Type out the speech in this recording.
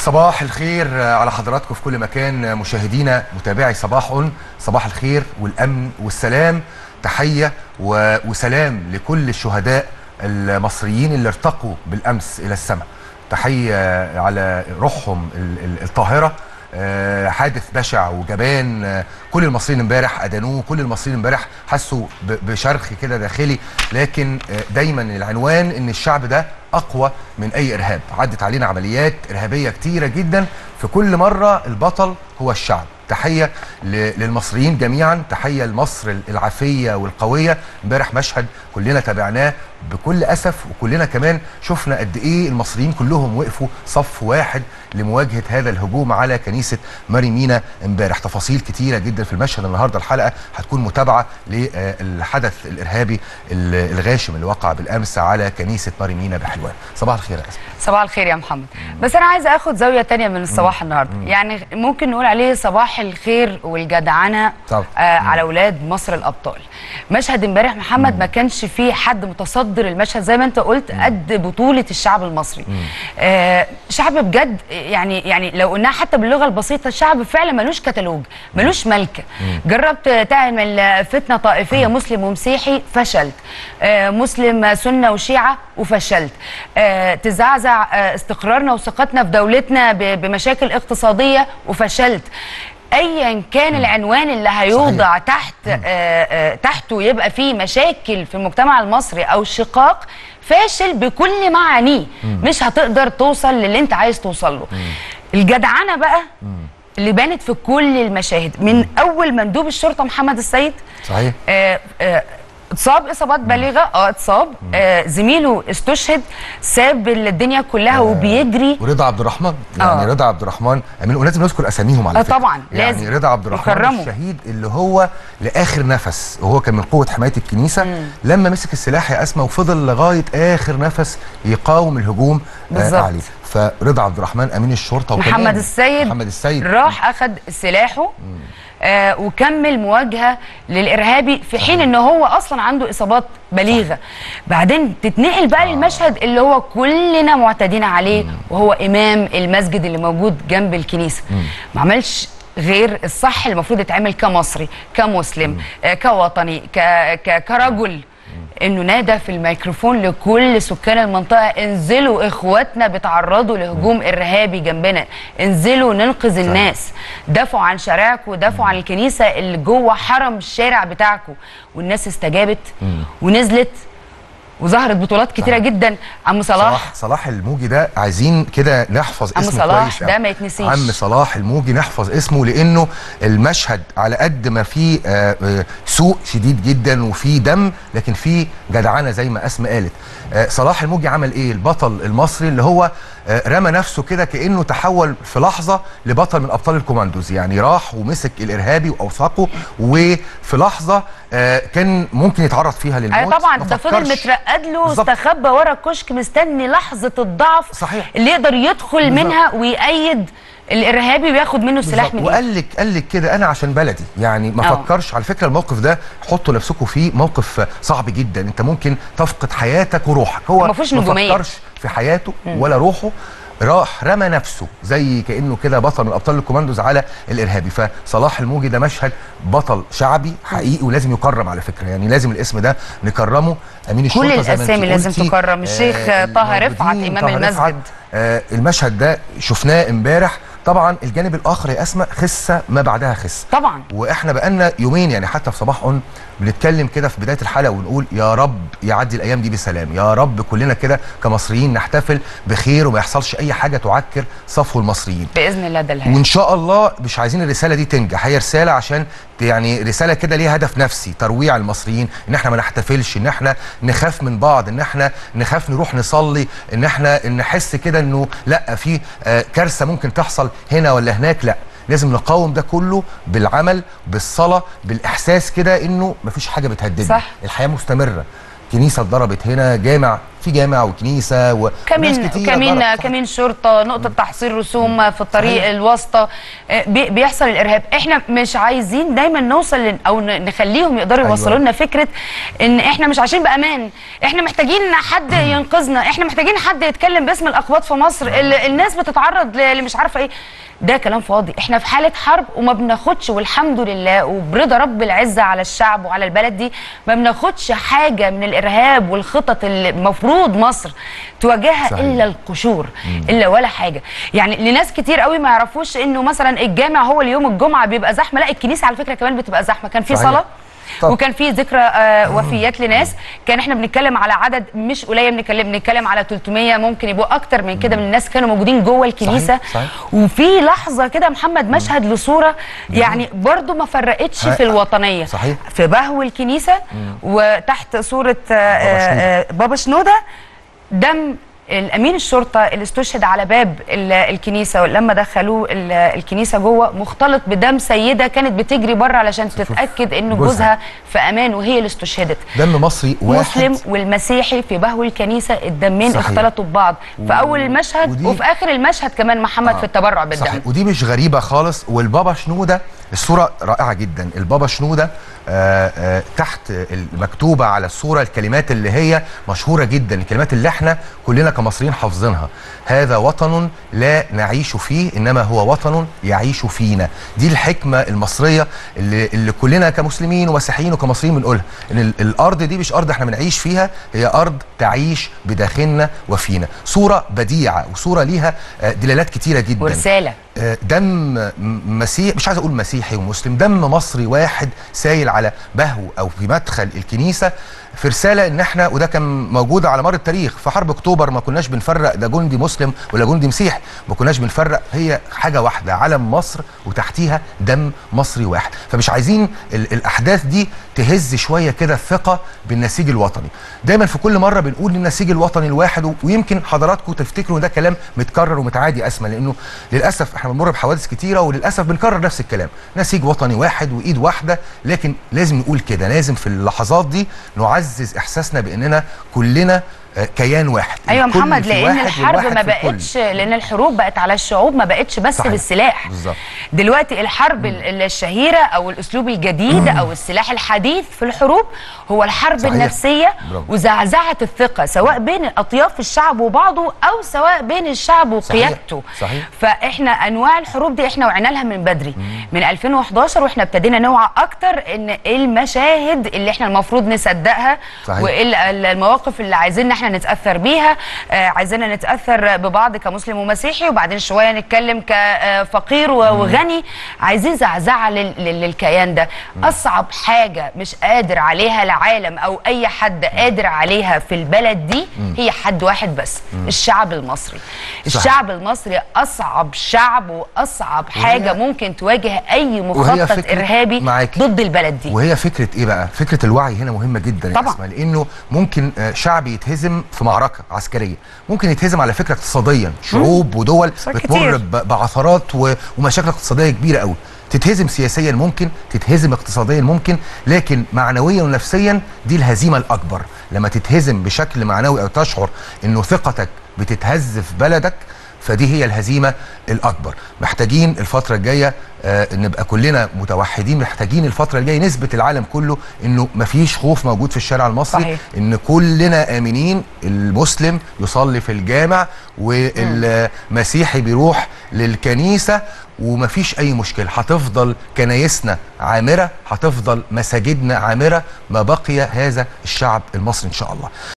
صباح الخير على حضراتكم في كل مكان مشاهدينا متابعي صباح أون صباح الخير والأمن والسلام تحية و- وسلام لكل الشهداء المصريين اللي ارتقوا بالأمس إلى السماء تحية على روحهم ال- ال- الطاهرة آه، حادث بشع وجبان آه، كل المصريين امبارح ادانوه كل المصريين امبارح حسوا ب- بشرخ كده داخلي لكن آه، دايما العنوان ان الشعب ده اقوى من اي ارهاب عدت علينا عمليات ارهابيه كتيره جدا في كل مره البطل هو الشعب تحيه ل- للمصريين جميعا تحيه لمصر العافيه والقويه امبارح مشهد كلنا تابعناه بكل اسف وكلنا كمان شفنا قد ايه المصريين كلهم وقفوا صف واحد لمواجهه هذا الهجوم على كنيسه ماري مينا امبارح تفاصيل كتيره جدا في المشهد النهارده الحلقه هتكون متابعه للحدث الارهابي ال- الغاشم اللي وقع بالامس على كنيسه ماري مينا بحلوان صباح الخير يا اسماء صباح الخير يا محمد بس انا عايزه اخد زاويه تانية من الصباح النهارده يعني ممكن نقول عليه صباح الخير والجدعنه طبعا. آه على اولاد مصر الابطال مشهد امبارح محمد ما كانش فيه حد متصدر المشهد زي ما انت قلت قد بطوله الشعب المصري آه شعب بجد يعني يعني لو قلناها حتى باللغه البسيطه الشعب فعلا ملوش كتالوج ملوش ملكه جربت تعمل فتنه طائفيه مسلم ومسيحي فشلت آه مسلم سنه وشيعه وفشلت آه تزعزع آه استقرارنا وثقتنا في دولتنا ب- بمشاكل اقتصاديه وفشلت ايا كان العنوان اللي هيوضع صحيح. تحت آه آه تحته يبقى فيه مشاكل في المجتمع المصري او شقاق فاشل بكل معانيه مش هتقدر توصل للي انت عايز توصل له الجدعنه بقى اللي بانت في كل المشاهد من اول مندوب الشرطه محمد السيد صحيح آه، آه، اتصاب اصابات بالغه اه اتصاب آه زميله استشهد ساب الدنيا كلها وبيجري ورضا عبد الرحمن يعني آه. رضا عبد الرحمن امين ولازم نذكر اساميهم على آه فكره طبعاً، يعني لازم. رضا عبد الرحمن نكرمه. الشهيد اللي هو لاخر نفس وهو كان من قوه حمايه الكنيسه لما مسك السلاح يا اسماء وفضل لغايه اخر نفس يقاوم الهجوم آه بالظبط. عليه فرضا عبد الرحمن امين الشرطه وكمان محمد السيد محمد السيد راح اخذ سلاحه آه وكمل مواجهه للارهابي في حين ان هو اصلا عنده اصابات بليغه بعدين تتنقل بقى للمشهد اللي هو كلنا معتادين عليه وهو امام المسجد اللي موجود جنب الكنيسه ما عملش غير الصح اللي المفروض يتعمل كمصري كمسلم آه كوطني ك ك كرجل انه نادى في الميكروفون لكل سكان المنطقه انزلوا اخواتنا بيتعرضوا لهجوم ارهابي جنبنا انزلوا ننقذ الناس دافعوا عن شارعكم ودافعوا عن الكنيسه اللي جوه حرم الشارع بتاعكم والناس استجابت ونزلت وظهرت بطولات كتيره جدا عم صلاح صلاح صلاح الموجي ده عايزين كده نحفظ عم اسمه صلاح كويس ده أوي. ما يتنسيش. عم صلاح الموجي نحفظ اسمه لانه المشهد على قد ما فيه آه، آه، سوء شديد جدا وفيه دم لكن فيه جدعنه زي ما اسماء قالت آه، صلاح الموجي عمل ايه البطل المصري اللي هو آه، رمى نفسه كده كانه تحول في لحظه لبطل من ابطال الكوماندوز يعني راح ومسك الارهابي واوثقه وفي لحظه آه، كان ممكن يتعرض فيها للموت ايوه طبعا ما ده فضل فكرش. مترقد له بالظبط. واستخبى ورا الكشك مستني لحظه الضعف صحيح. اللي يقدر يدخل بالظبط. منها ويأيد الارهابي وياخد منه السلاح بالظبط. من إيده. وقال لك قال لك كده انا عشان بلدي يعني ما آه. فكرش على فكره الموقف ده حطوا نفسكم فيه موقف صعب جدا انت ممكن تفقد حياتك وروحك هو ما فيهوش ما نجومية. فكرش في حياته ولا روحه راح رمى نفسه زي كانه كده بطل من ابطال الكوماندوز على الارهابي فصلاح الموجي ده مشهد بطل شعبي حقيقي ولازم يكرم على فكره يعني لازم الاسم ده نكرمه امين كل الشرطه زي ما انت الأسامي لازم قلتي. تكرم. الشيخ طه الموجودين، رفعت إمام طه المسجد. رفعت آه، المشهد ده شفناه امبارح طبعا الجانب الاخر يا اسماء خسه ما بعدها خسه طبعا واحنا بقالنا يومين يعني حتى في صباح اون بنتكلم كده في بدايه الحلقه ونقول يا رب يعدي الايام دي بسلام يا رب كلنا كده كمصريين نحتفل بخير وما يحصلش اي حاجه تعكر صفو المصريين باذن الله ده الهدف وان شاء الله مش عايزين الرساله دي تنجح هي رساله عشان ت- يعني رساله كده ليها هدف نفسي ترويع المصريين ان احنا ما نحتفلش ان احنا نخاف من بعض ان احنا نخاف نروح نصلي ان احنا نحس كده انه لا في آه، كارثه ممكن تحصل هنا ولا هناك لا لازم نقاوم ده كله بالعمل بالصلاه بالاحساس كده انه مفيش حاجه بتهددنا صح. الحياه مستمره كنيسه اتضربت هنا جامع في جامع وكنيسه وناس كمين كتير كمين بره. كمين شرطه نقطه تحصيل رسوم في الطريق صحيح. الواسطه آه، بي- بيحصل الارهاب احنا مش عايزين دايما نوصل ل- او ن- نخليهم يقدروا أيوة. يوصلوا لنا فكره ان احنا مش عايشين بامان احنا محتاجين حد ينقذنا احنا محتاجين حد يتكلم باسم الاقباط في مصر ال- الناس بتتعرض ل- لمش عارفه ايه ده كلام فاضي احنا في حاله حرب وما بناخدش والحمد لله وبرضا رب العزه على الشعب وعلى البلد دي ما بناخدش حاجه من الارهاب والخطط اللي المفروض مصر تواجهها صحيح. الا القشور الا ولا حاجه يعني لناس كتير قوي ما يعرفوش انه مثلا الجامع هو اليوم الجمعه بيبقى زحمه لا الكنيسه على فكره كمان بتبقى زحمه كان في صحيح. صلاه طب. وكان في ذكرى آه وفيات لناس كان احنا بنتكلم على عدد مش قليل بنتكلم بنتكلم على 300 ممكن يبقوا اكتر من كده من الناس كانوا موجودين جوه الكنيسه صحيح، صحيح. وفي لحظه كده محمد مشهد لصوره يعني برضو ما فرقتش ها- في الوطنيه صحيح. في بهو الكنيسه وتحت صوره آه، بابا شنودة. آه، بابا شنوده دم الامين الشرطه اللي استشهد على باب ال- الكنيسه لما دخلوه ال- الكنيسه جوه مختلط بدم سيده كانت بتجري بره علشان تتاكد ان جوزها. جوزها في امان وهي اللي استشهدت دم مصري واحد مسلم والمسيحي في بهو الكنيسه الدمين صحيح. اختلطوا ببعض في اول المشهد ودي- وفي اخر المشهد كمان محمد في التبرع بالدم صحيح ودي مش غريبه خالص والبابا شنوده الصوره رائعه جدا البابا شنوده آه آه تحت المكتوبه على الصوره الكلمات اللي هي مشهوره جدا الكلمات اللي احنا كلنا كمصريين حافظينها هذا وطن لا نعيش فيه انما هو وطن يعيش فينا دي الحكمه المصريه اللي, اللي كلنا كمسلمين ومسيحيين وكمصريين بنقولها ان ال- الارض دي مش ارض احنا بنعيش فيها هي ارض تعيش بداخلنا وفينا صوره بديعه وصوره ليها آه، دلالات كتيره جدا ورساله آه، دم م- مسيح مش عايز اقول مسيحي ومسلم دم مصري واحد سايل على بهو او في مدخل الكنيسه في رساله ان احنا وده كان موجود على مر التاريخ في حرب اكتوبر ما كناش بنفرق ده جندي مسلم ولا جندي مسيحي ما كناش بنفرق هي حاجه واحده علم مصر وتحتيها دم مصري واحد فمش عايزين ال- الاحداث دي تهز شويه كده الثقه بالنسيج الوطني دايما في كل مره بنقول النسيج الوطني الواحد و- ويمكن حضراتكم تفتكروا إن ده كلام متكرر ومتعادي اسمى لانه للاسف احنا بنمر بحوادث كتيره وللاسف بنكرر نفس الكلام نسيج وطني واحد وايد واحده لكن لازم نقول كده لازم في اللحظات دي نعزز احساسنا باننا كلنا آه، كيان واحد ايوه الكل محمد في لان واحد الحرب والواحد ما في الكل. بقتش لان الحروب بقت على الشعوب ما بقتش بس صحيح. بالسلاح بالظبط. دلوقتي الحرب ال- الشهيره او الاسلوب الجديد او السلاح الحديث في الحروب هو الحرب صحيح. النفسيه برافو. وزعزعه الثقه سواء بين اطياف الشعب وبعضه او سواء بين الشعب صحيح. وقيادته صحيح. فاحنا انواع الحروب دي احنا وعينا لها من بدري من 2011 واحنا ابتدينا نوعى اكتر ان المشاهد اللي احنا المفروض نصدقها صحيح. وايه ال- ال- المواقف اللي عايزين احنا نتاثر بيها آه عايزيننا نتاثر ببعض كمسلم ومسيحي وبعدين شويه نتكلم كفقير وغني عايزين زعزعه لل- لل- للكيان ده اصعب حاجه مش قادر عليها العالم او اي حد قادر عليها في البلد دي هي حد واحد بس الشعب المصري الشعب المصري اصعب شعب واصعب حاجه ممكن تواجه اي مخطط فكرة ارهابي معاكي. ضد البلد دي وهي فكره ايه بقى فكره الوعي هنا مهمه جدا يا طبعاً. أسماء، لانه ممكن آه، شعب يتهزم في معركه عسكريه ممكن يتهزم على فكره اقتصاديا شعوب ودول صار بتمر كتير. ب- بعثرات و- ومشاكل اقتصاديه كبيره قوي تتهزم سياسيا ممكن تتهزم اقتصاديا ممكن لكن معنويا ونفسيا دي الهزيمه الاكبر لما تتهزم بشكل معنوي او تشعر انه ثقتك بتتهز في بلدك فدي هي الهزيمه الاكبر محتاجين الفتره الجايه آه نبقى كلنا متوحدين محتاجين الفتره الجايه نثبت العالم كله انه مفيش خوف موجود في الشارع المصري صحيح. ان كلنا امنين المسلم يصلي في الجامع والمسيحي بيروح للكنيسه ومفيش اي مشكله هتفضل كنايسنا عامره هتفضل مساجدنا عامره ما بقي هذا الشعب المصري ان شاء الله